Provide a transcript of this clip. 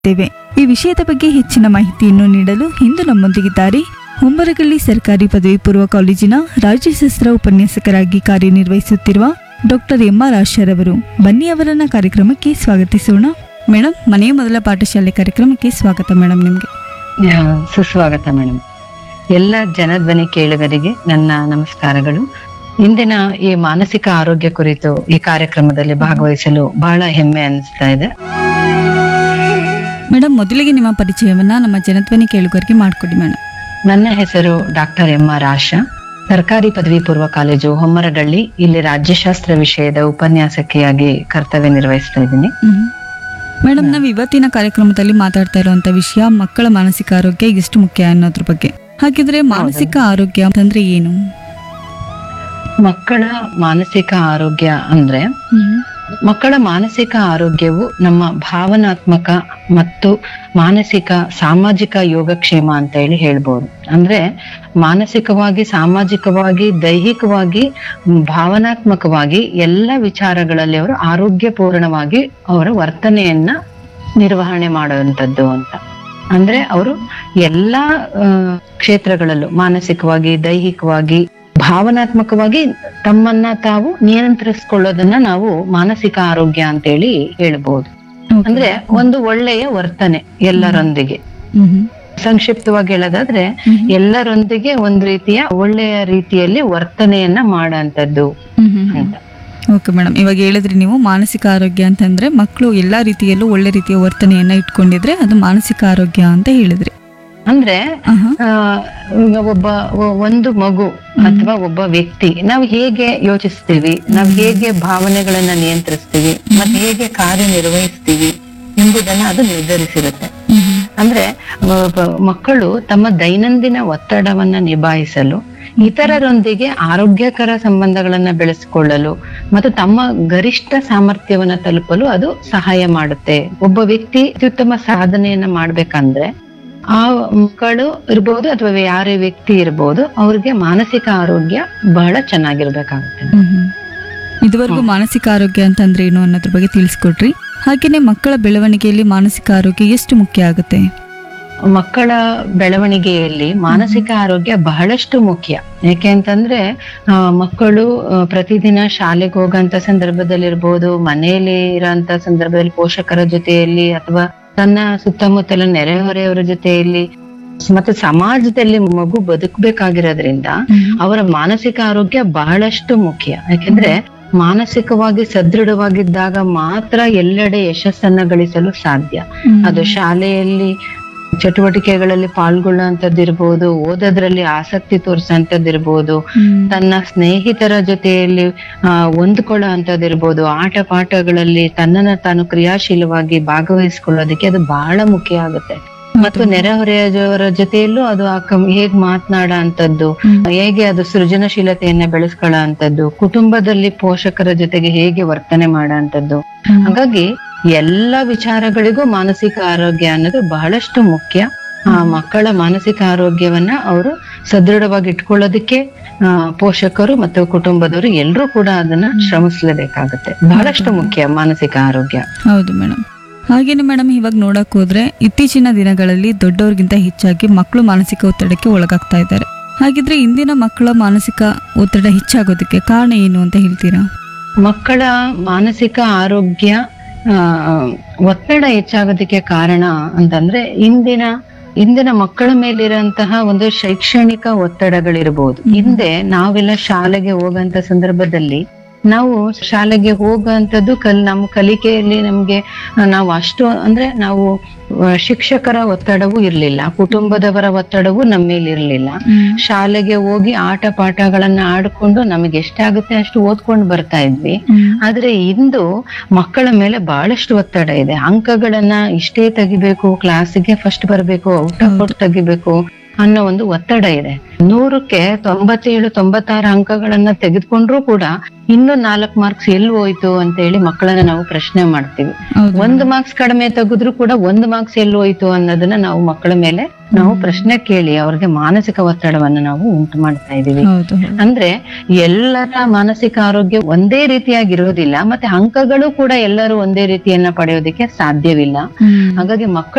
ಇದ್ದೇವೆ ಈ ವಿಷಯದ ಬಗ್ಗೆ ಹೆಚ್ಚಿನ ಮಾಹಿತಿಯನ್ನು ನೀಡಲು ಇಂದು ನಮ್ಮೊಂದಿಗಿದ್ದಾರೆ ಹುಂಬರಗಳ್ಳಿ ಸರ್ಕಾರಿ ಪದವಿ ಪೂರ್ವ ಕಾಲೇಜಿನ ರಾಜ್ಯಶಾಸ್ತ್ರ ಉಪನ್ಯಾಸಕರಾಗಿ ಕಾರ್ಯನಿರ್ವಹಿಸುತ್ತಿರುವ ಡಾಕ್ಟರ್ ಎಂ ಆರ್ ಆಶಾರವರು ಬನ್ನಿ ಅವರನ್ನ ಕಾರ್ಯಕ್ರಮಕ್ಕೆ ಸ್ವಾಗತಿಸೋಣ ಮೇಡಮ್ ಮನೆಯ ಮೊದಲ ಪಾಠಶಾಲೆ ಕಾರ್ಯಕ್ರಮಕ್ಕೆ ಸ್ವಾಗತ ಮೇಡಮ್ ನಿಮಗೆ ಆ, ಸುಸ್ವಾಗತ ಮೇಡಮ್ ಎಲ್ಲ ಜನಧ್ವನಿ ಕೇಳುಗರಿಗೆ ನನ್ನ ನಮಸ್ಕಾರಗಳು ಇಂದಿನ ಈ ಮಾನಸಿಕ ಆರೋಗ್ಯ ಕುರಿತು ಈ ಕಾರ್ಯಕ್ರಮದಲ್ಲಿ ಭಾಗವಹಿಸಲು ಬಹಳ ಹೆಮ್ಮೆ ಅನಿಸ್ತಾ ಇದೆ ಮೇಡಮ್ ಮೊದಲಿಗೆ ನಿಮ್ಮ ಪರಿಚಯವನ್ನ ನಮ್ಮ ಜನಧ್ವನಿ ಕೇಳುಗರಿಗೆ ಮಾಡಿಕೊಡಿ ಮೇಡಮ್ ನನ್ನ ಹೆಸರು ಡಾಕ್ಟರ್ ಎಂ ಆರ್ ಆಶಾ ಸರ್ಕಾರಿ ಪದವಿ ಪೂರ್ವ ಕಾಲೇಜು ಹೊಮ್ಮರಗಳ್ಳಿ ಇಲ್ಲಿ ರಾಜ್ಯಶಾಸ್ತ್ರ ವಿಷಯದ ಉಪನ್ಯಾಸಕಿಯಾಗಿ ಕರ್ತವ್ಯ ನಿರ್ವಹಿಸ್ತಾ ಇದ್ದೀನಿ ಮೇಡಮ್ ನಾವು ಇವತ್ತಿನ ಕಾರ್ಯಕ್ರಮದಲ್ಲಿ ಮಾತಾಡ್ತಾ ಇರುವಂತ ವಿಷಯ ಮಕ್ಕಳ ಮಾನಸಿಕ ಆರೋಗ್ಯ ಎಷ್ಟು ಮುಖ್ಯ ಅನ್ನೋದ್ರ ಬಗ್ಗೆ ಹಾಗಿದ್ರೆ ಮಾನಸಿಕ ಆರೋಗ್ಯ ಅಂತಂದ್ರೆ ಏನು ಮಕ್ಕಳ ಮಾನಸಿಕ ಆರೋಗ್ಯ ಅಂದ್ರೆ ಮಕ್ಕಳ ಮಾನಸಿಕ ಆರೋಗ್ಯವು ನಮ್ಮ ಭಾವನಾತ್ಮಕ ಮತ್ತು ಮಾನಸಿಕ ಸಾಮಾಜಿಕ ಯೋಗಕ್ಷೇಮ ಅಂತ ಹೇಳಿ ಹೇಳ್ಬೋದು ಅಂದ್ರೆ ಮಾನಸಿಕವಾಗಿ ಸಾಮಾಜಿಕವಾಗಿ ದೈಹಿಕವಾಗಿ ಮ್, ಭಾವನಾತ್ಮಕವಾಗಿ ಎಲ್ಲ ವಿಚಾರಗಳಲ್ಲಿ ಅವರು ಆರೋಗ್ಯಪೂರ್ಣವಾಗಿ ಅವರ ವರ್ತನೆಯನ್ನ ನಿರ್ವಹಣೆ ಮಾಡುವಂತದ್ದು ಅಂತ ಅಂದ್ರೆ ಅವರು ಎಲ್ಲಾ ಆ, ಕ್ಷೇತ್ರಗಳಲ್ಲೂ ಮಾನಸಿಕವಾಗಿ ದೈಹಿಕವಾಗಿ ಭಾವನಾತ್ಮಕವಾಗಿ ತಮ್ಮನ್ನ ತಾವು ನಿಯಂತ್ರಿಸ್ಕೊಳ್ಳೋದನ್ನ ನಾವು ಮಾನಸಿಕ ಆರೋಗ್ಯ ಅಂತೇಳಿ ಹೇಳ್ಬೋದು ಅಂದ್ರೆ ಒಂದು ಒಳ್ಳೆಯ ವರ್ತನೆ ಎಲ್ಲರೊಂದಿಗೆ ಸಂಕ್ಷಿಪ್ತವಾಗಿ ಹೇಳೋದಾದ್ರೆ ಎಲ್ಲರೊಂದಿಗೆ ಒಂದು ರೀತಿಯ ಒಳ್ಳೆಯ ರೀತಿಯಲ್ಲಿ ವರ್ತನೆಯನ್ನ ಮಾಡೋಂಥದ್ದು ಅಂತ ಓಕೆ ಮೇಡಮ್ ಇವಾಗ ಹೇಳಿದ್ರಿ ನೀವು ಮಾನಸಿಕ ಆರೋಗ್ಯ ಅಂತಂದ್ರೆ ಮಕ್ಕಳು ಎಲ್ಲಾ ರೀತಿಯಲ್ಲೂ ಒಳ್ಳೆ ರೀತಿಯ ವರ್ತನೆಯನ್ನ ಇಟ್ಕೊಂಡಿದ್ರೆ ಅದು ಮಾನಸಿಕ ಆರೋಗ್ಯ ಅಂತ ಹೇಳಿದ್ರಿ ಅಂದ್ರೆ ಆಹಾ. ಆ, ಈಗ ಒಬ್ಬ ಒ- ಒಂದು ಮಗು ಅಥವಾ ಒಬ್ಬ ವ್ಯಕ್ತಿ ನಾವು ಹೇಗೆ ಯೋಚಿಸ್ತೀವಿ ನಾವು ಹೇಗೆ ಭಾವನೆಗಳನ್ನ ನಿಯಂತ್ರಿಸ್ತೀವಿ ಮತ್ತೆ ಹೇಗೆ ಕಾರ್ಯನಿರ್ವಹಿಸ್ತೀವಿ ಎಂಬುದನ್ನ ಅದು ನಿರ್ಧರಿಸಿರುತ್ತೆ ಮ್ಹೂ. ಅಂದ್ರೆ ಒಬ್ಬ ಮಕ್ಕಳು ತಮ್ಮ ದೈನಂದಿನ ಒತ್ತಡವನ್ನ ನಿಭಾಯಿಸಲು ಇತರರೊಂದಿಗೆ ಆರೋಗ್ಯಕರ ಸಂಬಂಧಗಳನ್ನ ಬೆಳೆಸಿಕೊಳ್ಳಲು ಮತ್ತು ತಮ್ಮ ಗರಿಷ್ಠ ಸಾಮರ್ಥ್ಯವನ್ನ ತಲುಪಲು ಅದು ಸಹಾಯ ಮಾಡುತ್ತೆ ಒಬ್ಬ ವ್ಯಕ್ತಿ ಅತ್ಯುತ್ತಮ ಸಾಧನೆಯನ್ನ ಮಾಡ್ಬೇಕಂದ್ರೆ ಆ ಮಕ್ಕಳು ಇರ್ಬೋದು ಅಥವಾ ಯಾರೇ ವ್ಯಕ್ತಿ ಇರ್ಬೋದು ಅವ್ರಿಗೆ ಮಾನಸಿಕ ಆರೋಗ್ಯ ಬಹಳ ಚೆನ್ನಾಗಿರ್ಬೇಕಾಗುತ್ತೆ ಮ್ಹೂ. ಇದುವರೆಗೂ ಮಾನಸಿಕ ಆರೋಗ್ಯ ಅಂತಂದ್ರೆ ಏನು ಅನ್ನೋದ್ರ ಬಗ್ಗೆ ತಿಳಿಸ್ಕೊಟ್ರಿ ಹಾಗೇನೆ ಮಕ್ಕಳ ಬೆಳವಣಿಗೆಯಲ್ಲಿ ಮಾನಸಿಕ ಆರೋಗ್ಯ ಎಷ್ಟು ಮುಖ್ಯ ಆಗುತ್ತೆ ಮಕ್ಕಳ ಬೆಳವಣಿಗೆಯಲ್ಲಿ ಮಾನಸಿಕ ಆರೋಗ್ಯ ಬಹಳಷ್ಟು ಮುಖ್ಯ ಯಾಕೆ ಅಂತಂದ್ರೆ ಆ, ಮಕ್ಕಳು ಆ, ಪ್ರತಿದಿನ ಶಾಲೆಗೆ ಹೋಗಂತ ಸಂದರ್ಭದಲ್ಲಿರ್ಬೋದು ಮನೆಯಲ್ಲಿ ಇರೋಂತ ಸಂದರ್ಭದಲ್ಲಿ ಪೋಷಕರ ಜೊತೆಯಲ್ಲಿ ಅಥವಾ ತನ್ನ ಸುತ್ತಮುತ್ತಲ ನೆರೆಹೊರೆಯವರ ಜೊತೆಯಲ್ಲಿ ಮತ್ತೆ ಸಮಾಜದಲ್ಲಿ ಮಗು ಬದುಕಬೇಕಾಗಿರೋದ್ರಿಂದ ಅವರ ಮಾನಸಿಕ ಆರೋಗ್ಯ ಬಹಳಷ್ಟು ಮುಖ್ಯ ಯಾಕೆಂದ್ರೆ ಮಾನಸಿಕವಾಗಿ ಸದೃಢವಾಗಿದ್ದಾಗ ಮಾತ್ರ ಎಲ್ಲೆಡೆ ಯಶಸ್ಸನ್ನ ಗಳಿಸಲು ಸಾಧ್ಯ ಅದು ಶಾಲೆಯಲ್ಲಿ ಚಟುವಟಿಕೆಗಳಲ್ಲಿ ಪಾಲ್ಗೊಳ್ಳುವಂತದ್ದಿರ್ಬೋದು ಓದೋದ್ರಲ್ಲಿ ಆಸಕ್ತಿ ತೋರಿಸೋಂಥದ್ದಿರ್ಬೋದು ತನ್ನ ಸ್ನೇಹಿತರ ಜೊತೆಯಲ್ಲಿ ಆ ಹೊಂದ್ಕೊಳ್ಳೋ ಅಂತದಿರ್ಬೋದು ಆಟ ಪಾಠಗಳಲ್ಲಿ ತನ್ನನ್ನ ತಾನು ಕ್ರಿಯಾಶೀಲವಾಗಿ ಭಾಗವಹಿಸ್ಕೊಳ್ಳೋದಕ್ಕೆ ಅದು ಬಹಳ ಮುಖ್ಯ ಆಗುತ್ತೆ ಮತ್ತು ನೆರೆಹೊರೆಯವರ ಜೊತೆಯಲ್ಲೂ ಅದು ಆ ಕಮ್- ಹೇಗ್ ಮಾತನಾಡೋ ಅಂತದ್ದು ಹೇಗೆ ಅದು ಸೃಜನಶೀಲತೆಯನ್ನ ಬೆಳೆಸ್ಕೊಳ್ಳೋ ಅಂತದ್ದು ಕುಟುಂಬದಲ್ಲಿ ಪೋಷಕರ ಜೊತೆಗೆ ಹೇಗೆ ವರ್ತನೆ ಮಾಡೋ ಅಂತದ್ದು ಹಾಗಾಗಿ ಎಲ್ಲ ವಿಚಾರಗಳಿಗೂ ಮಾನಸಿಕ ಆರೋಗ್ಯ ಅನ್ನೋದು ಬಹಳಷ್ಟು ಮುಖ್ಯ ಆ ಮಕ್ಕಳ ಮಾನಸಿಕ ಆರೋಗ್ಯವನ್ನ ಅವರು ಸದೃಢವಾಗಿ ಇಟ್ಕೊಳ್ಳೋದಕ್ಕೆ ಆ, ಪೋಷಕರು ಮತ್ತು ಕುಟುಂಬದವರು ಎಲ್ಲರೂ ಕೂಡ ಅದನ್ನ ಶ್ರಮಿಸಲೇಬೇಕಾಗುತ್ತೆ ಬಹಳಷ್ಟು ಮುಖ್ಯ ಮಾನಸಿಕ ಆರೋಗ್ಯ ಹೌದು ಮೇಡಮ್ ಹಾಗೇನೆ ಮೇಡಮ್ ಇವಾಗ ನೋಡಕ್ ಹೋದ್ರೆ ಇತ್ತೀಚಿನ ದಿನಗಳಲ್ಲಿ ದೊಡ್ಡವ್ರಿಗಿಂತ ಹೆಚ್ಚಾಗಿ ಮಕ್ಕಳು ಮಾನಸಿಕ ಒತ್ತಡಕ್ಕೆ ಒಳಗಾಗ್ತಾ ಇದ್ದಾರೆ ಹಾಗಿದ್ರೆ ಇಂದಿನ ಮಕ್ಕಳ ಮಾನಸಿಕ ಒತ್ತಡ ಹೆಚ್ಚಾಗೋದಕ್ಕೆ ಕಾರಣ ಏನು ಅಂತ ಹೇಳ್ತೀರಾ ಮಕ್ಕಳ ಮಾನಸಿಕ ಆರೋಗ್ಯ ಆ, ಒತ್ತಡ ಹೆಚ್ಚಾಗೋದಕ್ಕೆ ಕಾರಣ ಅಂತಂದ್ರೆ ಇಂದಿನ ಇಂದಿನ ಮಕ್ಕಳ ಮೇಲಿರೋಂತಹ ಒಂದು ಶೈಕ್ಷಣಿಕ ಒತ್ತಡಗಳಿರ್ಬೋದು ಹಿಂದೆ ನಾವೆಲ್ಲ ಶಾಲೆಗೆ ಹೋಗಂತ ಸಂದರ್ಭದಲ್ಲಿ ನಾವು ಶಾಲೆಗೆ ಹೋಗುವಂತದ್ದು ಕಲ್ ನಮ್ಮ ಕಲಿಕೆಯಲ್ಲಿ ನಮ್ಗೆ ಆ, ನಾವು ಅಷ್ಟು ಅಂದ್ರೆ ನಾವು ಆ, ಶಿಕ್ಷಕರ ಒತ್ತಡವೂ ಇರ್ಲಿಲ್ಲ ಕುಟುಂಬದವರ ಒತ್ತಡವೂ ನಮ್ಮ ಮೇಲೆ ಇರ್ಲಿಲ್ಲ ಶಾಲೆಗೆ ಹೋಗಿ ಆಟ ಪಾಠಗಳನ್ನ ಆಡ್ಕೊಂಡು ನಮಗೆ ಎಷ್ಟಾಗುತ್ತೆ ಅಷ್ಟು ಓದ್ಕೊಂಡು ಬರ್ತಾ ಇದ್ವಿ ಆದ್ರೆ ಇಂದು ಮಕ್ಕಳ ಮೇಲೆ ಬಹಳಷ್ಟು ಒತ್ತಡ ಇದೆ ಅಂಕಗಳನ್ನ ಇಷ್ಟೇ ತೆಗಿಬೇಕು ಕ್ಲಾಸಿಗೆ ಫಸ್ಟ್ ಬರಬೇಕು ಔಟ್ ಆಫ್ ಔಟ್ ತೆಗಿಬೇಕು ಅನ್ನೋ ಒಂದು ಒತ್ತಡ ಇದೆ ನೂರಕ್ಕೆ ತೊಂಬತ್ತೇಳು ತೊಂಬತ್ತಾರು ಅಂಕಗಳನ್ನ ತೆಗೆದುಕೊಂಡ್ರು ಕೂಡ ಇನ್ನು ನಾಲ್ಕು ಮಾರ್ಕ್ಸ್ ಎಲ್ಲಿ ಹೋಯ್ತು ಅಂತ ಹೇಳಿ ಮಕ್ಕಳನ್ನ ನಾವು ಪ್ರಶ್ನೆ ಮಾಡ್ತೀವಿ ಹೌದು ಒಂದು ಮಾರ್ಕ್ಸ್ ಕಡಿಮೆ ತೆಗೆದ್ರು ಕೂಡ ಒಂದು ಮಾರ್ಕ್ಸ್ ಎಲ್ಲಿ ಹೋಯ್ತು ಅನ್ನೋದನ್ನ ನಾವು ಮಕ್ಕಳ ಮೇಲೆ ನಾವು ಪ್ರಶ್ನೆ ಕೇಳಿ ಅವ್ರಿಗೆ ಮಾನಸಿಕ ಒತ್ತಡವನ್ನು ನಾವು ಉಂಟು ಮಾಡ್ತಾ ಇದೀವಿ ಹೌದು ಹೌದು. ಅಂದ್ರೆ ಎಲ್ಲರ ಮಾನಸಿಕ ಆರೋಗ್ಯ ಒಂದೇ ರೀತಿಯಾಗಿರೋದಿಲ್ಲ ಮತ್ತೆ ಅಂಕಗಳು ಕೂಡ ಎಲ್ಲರೂ ಒಂದೇ ರೀತಿಯನ್ನ ಪಡೆಯೋದಕ್ಕೆ ಸಾಧ್ಯವಿಲ್ಲ ಹ್ಮ್. ಹಾಗಾಗಿ ಮಕ್ಕಳ